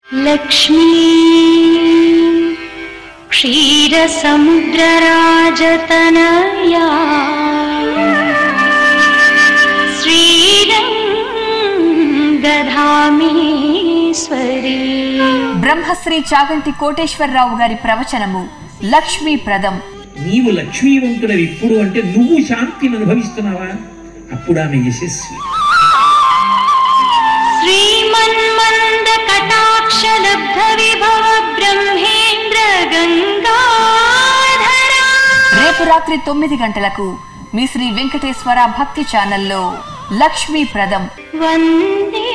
లక్ష్మీ క్షీరసముద్రరాజతనయా శ్రీరంగధామేశ్వరీ బ్రహ్మశ్రీ చాగంటి కోటేశ్వరరావు గారి ప్రవచనము లక్ష్మీప్రదం నీవు లక్ష్మీవంతుడవి ఇప్పుడు అంటే నువ్వు శాంతిని అనుభవిస్తున్నావా అప్పుడు ఆమె యశస్వి శ్రీమన్మంద కటాక్ష లబ్ధ విభవ బ్రహ్మేంద్ర గంగాధరా రేపు రాత్రి తొమ్మిది గంటలకు మీ శ్రీ వెంకటేశ్వర భక్తి ఛానల్లో లక్ష్మీప్రదం వందే